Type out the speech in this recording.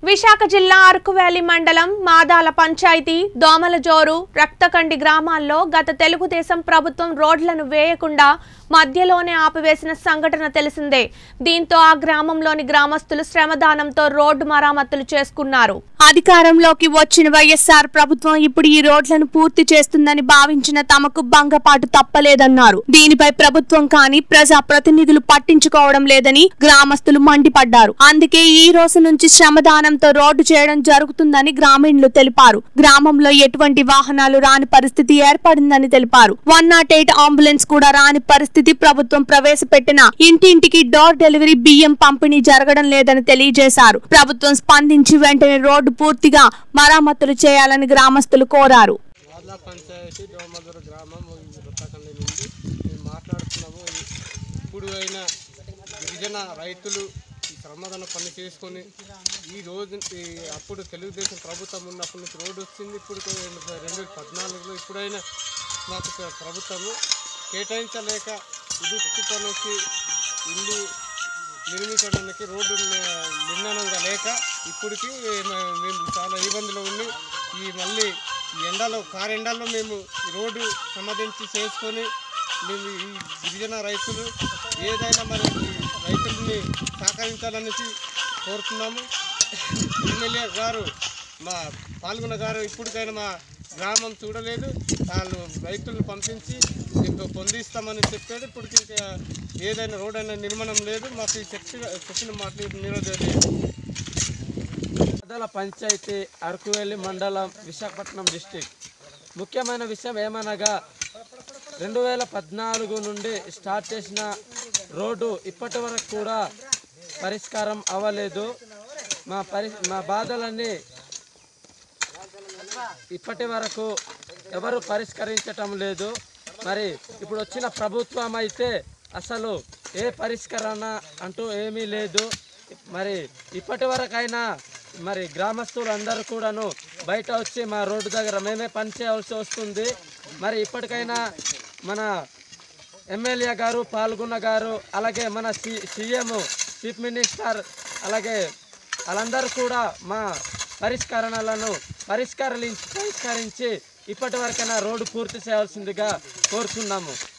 విశాఖ జిల్లా అరకువేలి మండలం మాదాల పంచాయతీ దోమలజోరు రక్తకండి గ్రామాల్లో గత తెలుగుదేశం ప్రభుత్వం రోడ్లను వేయకుండా మధ్యలోనే ఆపివేసిన సంఘటన తెలిసిందే దీంతో ఆ గ్రామంలోని గ్రామస్తులు శ్రమదానంతో రోడ్డు మరామతులు చేసుకున్నారు అధికారంలోకి వచ్చిన వైఎస్ఆర్ ప్రభుత్వం ఇప్పుడు ఈ రోడ్లను పూర్తి చేస్తుందని భావించిన తమకు భంగపాటు తప్పలేదన్నారు దీనిపై ప్రభుత్వం కానీ ప్రజా ప్రతినిధులు పట్టించుకోవడం లేదని గ్రామస్తులు మండిపడ్డారు అందుకే ఈ రోజు నుంచి శ్రమదానంతో రోడ్డు చేయడం జరుగుతుందని గ్రామీణులు తెలిపారు గ్రామంలో ఎటువంటి వాహనాలు రాని పరిస్థితి ఏర్పడిందని తెలిపారు వన్ నాట్ ఎయిట్ అంబులెన్స్ కూడా రాని పరిస్థితి ప్రభుత్వం ప్రవేశపెట్టిన ఇంటింటికి డోర్ డెలివరీ బియ్యం పంపిణీ జరగడం లేదని తెలియజేశారు ప్రభుత్వం స్పందించి వెంటనే రోడ్డు పూర్తిగా మరామతులు చేయాలని గ్రామస్తులు కోరారు వాద్లా పంచాయతీ డోమదూర గ్రామం వృత్తాఖండ నుండి మేము మాట్లాడుతున్నాము ఇప్పుడు అయిన గిరిజన రైతులు ఈ శ్రమదన పని చేసుకొని ఈ రోజు ఈ అప్పుడు తెలుగుదేశం ప్రభుత్వం ఉన్నప్పటి నుంచి రోడ్డు వచ్చింది ఇప్పుడు రెండు వేల పద్నాలుగులో ఇప్పుడైనా మాకు ప్ర- ప్రభుత్వము కేటాయించలేక ఇదుక్కు పనికి ఇల్లు నిర్మించడానికి రోడ్డు ని- నిర్మాణంగా లేక ఇప్పటికి మే- మేము చాలా ఇబ్బందులు ఉండి ఈ మళ్ళీ ఈ ఎండలో కారెండల్లో మేము ఈ రోడ్డు సంబంధించి చేసుకొని మేము ఈ గిరిజన రైతులు ఏదైనా మరి ఈ రైతుల్ని సహకరించాలనేసి కోరుతున్నాము ఎమ్మెల్యే గారు మా పాల్గొన్న గారు ఇప్పటికైనా మా గ్రామం చూడలేదు వాళ్ళు రైతులను పంపించి దీంతో పొందిస్తామని చెప్పాడు ఇప్పటికి ఇంకా ఏదైనా రోడ్ అయినా నిర్మాణం లేదు మాకు ఈ చెప్పిన చెప్పిన మాటలు నిరోధలేదు పెద్దల పంచాయతీ అరకువెల్లి మండలం విశాఖపట్నం డిస్టిక్ ముఖ్యమైన విషయం ఏమనగా రెండు వేల పద్నాలుగు నుండి స్టార్ట్ చేసిన రోడ్డు ఇప్పటి వరకు కూడా పరిష్కారం అవ్వలేదు మా పరి మా బాధలన్నీ ఇప్పటి వరకు ఎవరు పరిష్కరించటం లేదు మరి ఇప్పుడు వచ్చిన ప్రభుత్వం అయితే అసలు ఏ పరిష్కరణ అంటూ ఏమీ లేదు మరి ఇప్పటి వరకైనా మరి గ్రామస్తులు అందరూ కూడాను బయట వచ్చి మా రోడ్డు దగ్గర మేమే పని చేయవలసి వస్తుంది మరి ఇప్పటికైనా మన ఎమ్మెల్యే గారు పాల్గొన్న గారు అలాగే మన సి సీఎం చీఫ్ మినిస్టర్ అలాగే వాళ్ళందరూ కూడా మా పరిష్కరణలను పరిష్కరించి పరిష్కరించి ఇప్పటి వరకైనా రోడ్డు పూర్తి చేయాల్సిందిగా కోరుతున్నాము